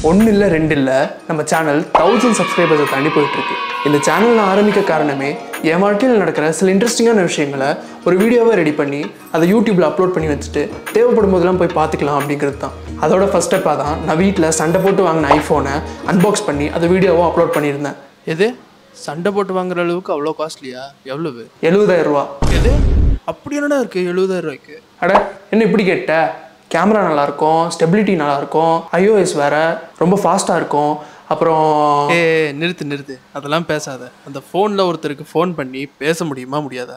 ஒன்று இல்லை ரெண்டு இல்லை நம்ம சேனல் தௌசண்ட் சப்ஸ்கிரைபர்ஸை தாண்டி போயிட்டுருக்கு இந்த சேனல் நான் ஆரம்பிக்க காரணமே என் வாழ்க்கையில் நடக்கிற சில இன்ட்ரெஸ்டிங்கான விஷயங்களை ஒரு வீடியோவை ரெடி பண்ணி அதை யூடியூப்பில் அப்லோட் பண்ணி வச்சுட்டு தேவைப்படும் போதெல்லாம் போய் பார்த்துக்கலாம் அப்படிங்கிறது தான் அதோட ஃபஸ்ட் ஸ்டெப்பாக தான் நான் வீட்டில் சண்டை போட்டு வாங்கின ஐஃபோனை அன்பாக்ஸ் பண்ணி அதை வீடியோவை அப்லோட் பண்ணியிருந்தேன் எது சண்டை போட்டு வாங்குற அளவுக்கு அவ்வளோ காஸ்ட்லியா எவ்வளவு எழுபதாயிரம் ரூபா எது அப்படி என்னடா இருக்கு எழுபதாயிரம் ரூபாய்க்கு அட என்ன இப்படி கேட்ட கேமரா நல்லாயிருக்கும் ஸ்டெபிலிட்டி நல்லாயிருக்கும் ஐஓஎஸ் வேறு ரொம்ப ஃபாஸ்ட்டாக இருக்கும் அப்புறம் ஏ நிறுத்து நிறுத்து அதெல்லாம் பேசாத அந்த ஃபோனில் ஒருத்தருக்கு ஃபோன் பண்ணி பேச முடியுமா முடியாதா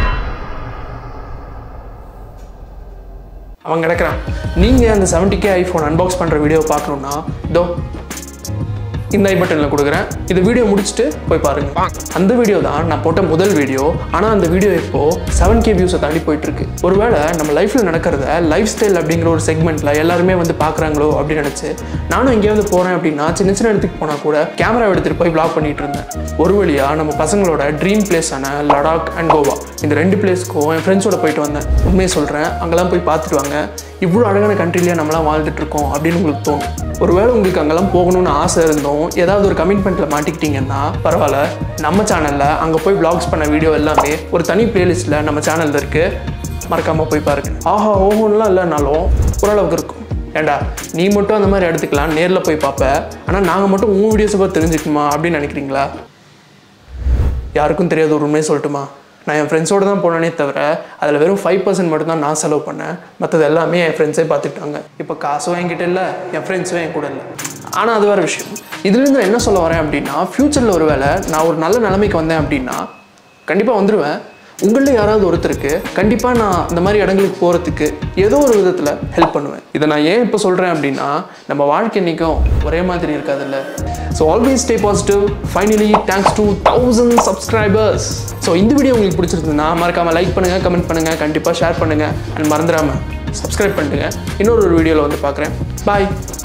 அவன் கிடக்குறான் நீங்கள் அந்த 70k கே ஐஃபோன் அன்பாக்ஸ் பண்ணுற வீடியோ பார்க்கணுன்னா இதோ இந்த ஐ பட்டனில் கொடுக்குறேன் இந்த வீடியோ முடிச்சுட்டு போய் பாருங்க அந்த வீடியோ தான் நான் போட்ட முதல் வீடியோ ஆனால் அந்த வீடியோ இப்போ செவன் கே வியூஸை தாண்டி போயிட்டு இருக்கு ஒருவேளை நம்ம லைஃப்பில் நடக்கிறத லைஃப் ஸ்டைல் அப்படிங்கிற ஒரு செக்மெண்ட்டில் எல்லாருமே வந்து பார்க்குறாங்களோ அப்படின்னு நினச்சி நானும் எங்கேயாவது போகிறேன் அப்படின்னா சின்ன சின்ன இடத்துக்கு போனால் கூட கேமரா எடுத்துகிட்டு போய் vlog பண்ணிட்டு இருந்தேன் ஒரு வழியாக நம்ம பசங்களோட ட்ரீம் பிளேஸான லடாக் அண்ட் கோவா இந்த ரெண்டு பிளேஸ்க்கும் என் ஃப்ரெண்ட்ஸோட போயிட்டு வந்தேன் உண்மையை சொல்கிறேன் அங்கெல்லாம் போய் பார்த்துட்டு வாங்க இவ்வளோ அழகான கண்ட்ரிலேயே நம்மளாம் வாழ்ந்துட்டு இருக்கோம் அப்படின்னு உங்களுக்கு தோணும் ஒருவேளை உங்களுக்கு அங்கெல்லாம் போகணும்னு ஆசை இருந்தும் ஏதாவது ஒரு கமிட்மெண்ட்டில் மாட்டிக்கிட்டீங்கன்னா பரவாயில்ல நம்ம சேனலில் அங்கே போய் vlogs பண்ண வீடியோ எல்லாமே ஒரு தனி பிளேலிஸ்ட்டில் நம்ம சேனலில் இருக்குது மறக்காமல் போய் பாருங்க ஆஹா ஓஹோன்லாம் இல்லைனாலும் ஓரளவுக்கு இருக்கும் ஏண்டா நீ மட்டும் அந்த மாதிரி எடுத்துக்கலாம் நேரில் போய் பார்ப்ப ஆனால் நாங்கள் மட்டும் உன் வீடியோஸை பார்த்து தெரிஞ்சுக்கணுமா அப்படின்னு நினைக்கிறீங்களா யாருக்கும் தெரியாத ஒரு உண்மையை சொல்லட்டுமா நான் என் ஃப்ரெண்ட்ஸோடு தான் போனேனே தவிர அதில் வெறும் ஃபைவ் பர்சன்ட் மட்டும் தான் நான் செலவு பண்ணேன் மற்றது எல்லாமே என் ஃப்ரெண்ட்ஸே பார்த்துக்கிட்டாங்க இப்போ காசும் என்கிட்ட இல்லை என் ஃப்ரெண்ட்ஸும் என் கூட இல்லை ஆனால் அது வேறு விஷயம் இதுலேருந்து நான் என்ன சொல்ல வரேன் அப்படின்னா ஃப்யூச்சரில் ஒரு வேளை நான் ஒரு நல்ல நிலைமைக்கு வந்தேன் அப்படின்னா கண்டிப்பாக வந்துடுவேன் உங்களில் யாராவது ஒருத்தருக்கு கண்டிப்பாக நான் இந்த மாதிரி இடங்களுக்கு போகிறதுக்கு ஏதோ ஒரு விதத்தில் ஹெல்ப் பண்ணுவேன் இதை நான் ஏன் இப்போ சொல்கிறேன் அப்படின்னா நம்ம வாழ்க்கை இன்றைக்கும் ஒரே மாதிரி இருக்காதுல்ல so always stay positive finally thanks to thousand subscribers so இந்த வீடியோ உங்களுக்கு பிடிச்சிருந்ததுன்னா மறக்காமல் லைக் பண்ணுங்கள் கமெண்ட் பண்ணுங்கள் கண்டிப்பாக ஷேர் பண்ணுங்கள் அண்ட் மறந்துடாமல் சப்ஸ்கிரைப் பண்ணிட்டுங்க இன்னொரு ஒரு வீடியோவில் வந்து பார்க்குறேன் பாய்